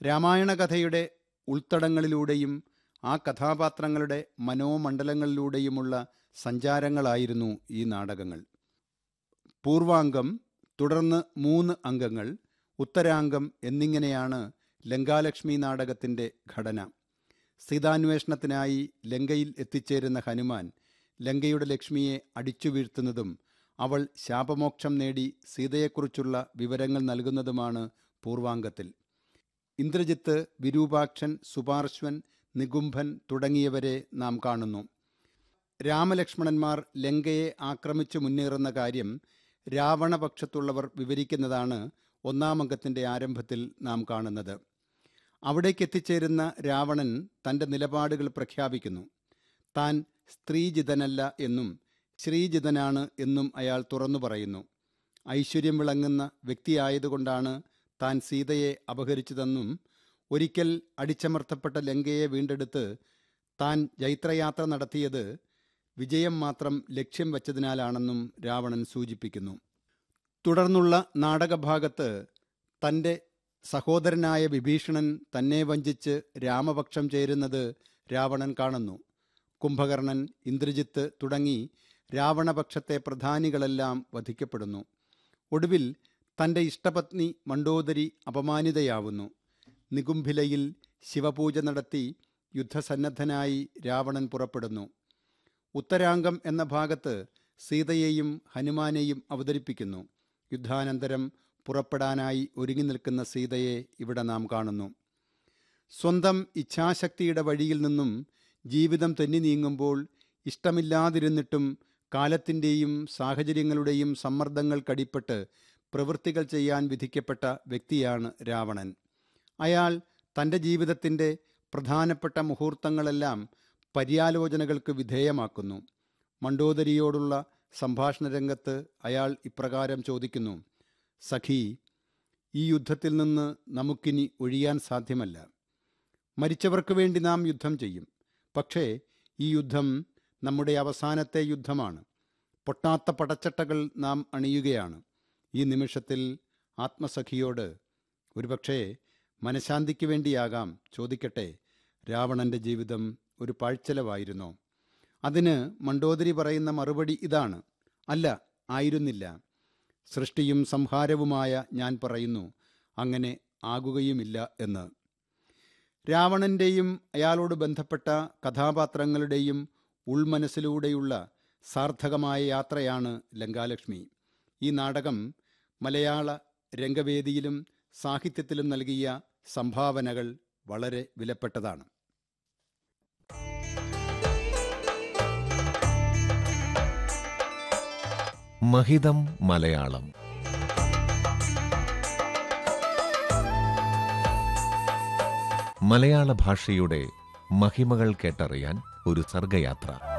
രാമായണ കഥയുടെ ഉൾത്തടങ്ങളിലൂടെയും ആ കഥാപാത്രങ്ങളുടെ മനോമണ്ഡലങ്ങളിലൂടെയുമുള്ള സഞ്ചാരങ്ങളായിരുന്നു ഈ നാടകങ്ങൾ പൂർവാംഗം തുടർന്ന് മൂന്ന് അംഗങ്ങൾ ഉത്തരാംഗം എന്നിങ്ങനെയാണ് ലങ്കാലക്ഷ്മി നാടകത്തിൻ്റെ ഘടന സീതാന്വേഷണത്തിനായി ലങ്കയിൽ എത്തിച്ചേരുന്ന ഹനുമാൻ ലങ്കയുടെ ലക്ഷ്മിയെ അടിച്ചു വീഴ്ത്തുന്നതും അവൾ ശാപമോക്ഷം നേടി സീതയെക്കുറിച്ചുള്ള വിവരങ്ങൾ നൽകുന്നതുമാണ് പൂർവാംഗത്തിൽ ഇന്ദ്രജിത്ത് വിരൂപാക്ഷൻ സുപാർശ്വൻ നികുംഭൻ തുടങ്ങിയവരെ നാം കാണുന്നു രാമലക്ഷ്മണന്മാർ ലങ്കയെ ആക്രമിച്ചു മുന്നേറുന്ന കാര്യം രാവണപക്ഷത്തുള്ളവർ വിവരിക്കുന്നതാണ് ഒന്നാം അംഗത്തിൻ്റെ ആരംഭത്തിൽ നാം കാണുന്നത് അവിടേക്ക് എത്തിച്ചേരുന്ന രാവണൻ തൻ്റെ നിലപാടുകൾ പ്രഖ്യാപിക്കുന്നു താൻ സ്ത്രീജിതനല്ല എന്നും ശ്രീജിതനാണ് എന്നും അയാൾ തുറന്നു പറയുന്നു ഐശ്വര്യം വിളങ്ങുന്ന വ്യക്തിയായതുകൊണ്ടാണ് താൻ സീതയെ അപഹരിച്ചതെന്നും ഒരിക്കൽ അടിച്ചമർത്തപ്പെട്ട ലങ്കയെ വീണ്ടെടുത്ത് താൻ ജൈത്രയാത്ര നടത്തിയത് വിജയം മാത്രം ലക്ഷ്യം വച്ചതിനാലാണെന്നും രാവണൻ സൂചിപ്പിക്കുന്നു തുടർന്നുള്ള നാടകഭാഗത്ത് തൻ്റെ സഹോദരനായ വിഭീഷണൻ തന്നെ വഞ്ചിച്ച് രാമപക്ഷം ചേരുന്നത് രാവണൻ കാണുന്നു കുംഭകർണൻ ഇന്ദ്രജിത്ത് തുടങ്ങി രാവണപക്ഷത്തെ പ്രധാനികളെല്ലാം വധിക്കപ്പെടുന്നു ഒടുവിൽ തൻ്റെ ഇഷ്ടപത്നി മണ്ടോദരി അപമാനിതയാവുന്നു നികുംഭിലയിൽ ശിവപൂജ നടത്തി യുദ്ധസന്നദ്ധനായി രാവണൻ പുറപ്പെടുന്നു ഉത്തരാംഗം എന്ന ഭാഗത്ത് സീതയെയും ഹനുമാനെയും അവതരിപ്പിക്കുന്നു യുദ്ധാനന്തരം പുറപ്പെടാനായി ഒരുങ്ങി നിൽക്കുന്ന സീതയെ ഇവിടെ നാം കാണുന്നു സ്വന്തം ഇച്ഛാശക്തിയുടെ വഴിയിൽ നിന്നും ജീവിതം തെന്നി നീങ്ങുമ്പോൾ ഇഷ്ടമില്ലാതിരുന്നിട്ടും കാലത്തിൻ്റെയും സാഹചര്യങ്ങളുടെയും സമ്മർദ്ദങ്ങൾക്കടിപ്പെട്ട് പ്രവൃത്തികൾ ചെയ്യാൻ വിധിക്കപ്പെട്ട വ്യക്തിയാണ് രാവണൻ അയാൾ തൻ്റെ ജീവിതത്തിൻ്റെ പ്രധാനപ്പെട്ട മുഹൂർത്തങ്ങളെല്ലാം പര്യാലോചനകൾക്ക് വിധേയമാക്കുന്നു മണ്ടോദരിയോടുള്ള സംഭാഷണ രംഗത്ത് അയാൾ ഇപ്രകാരം ചോദിക്കുന്നു സഖി ഈ യുദ്ധത്തിൽ നിന്ന് നമുക്കിനി ഒഴിയാൻ സാധ്യമല്ല മരിച്ചവർക്ക് വേണ്ടി നാം യുദ്ധം ചെയ്യും പക്ഷേ ഈ യുദ്ധം നമ്മുടെ അവസാനത്തെ യുദ്ധമാണ് പൊട്ടാത്ത പടച്ചട്ടകൾ നാം അണിയുകയാണ് ഈ നിമിഷത്തിൽ ആത്മസഖിയോട് ഒരുപക്ഷേ മനഃശാന്തിക്ക് വേണ്ടിയാകാം ചോദിക്കട്ടെ രാവണന്റെ ജീവിതം ഒരു പാഴ്ചലവായിരുന്നോ അതിന് മണ്ടോദരി പറയുന്ന മറുപടി ഇതാണ് അല്ല ആയിരുന്നില്ല സൃഷ്ടിയും സംഹാരവുമായ ഞാൻ പറയുന്നു അങ്ങനെ ആകുകയുമില്ല എന്ന് രാവണൻ്റെയും അയാളോട് ബന്ധപ്പെട്ട കഥാപാത്രങ്ങളുടെയും ഉൾമനസ്സിലൂടെയുള്ള സാർത്ഥകമായ യാത്രയാണ് ലങ്കാലക്ഷ്മി ഈ നാടകം മലയാള രംഗവേദിയിലും സാഹിത്യത്തിലും നൽകിയ സംഭാവനകൾ വളരെ വിലപ്പെട്ടതാണ് മഹിതം മലയാളം മലയാള ഭാഷയുടെ മഹിമകൾ കേട്ടറിയാൻ ഒരു സർഗയാത്ര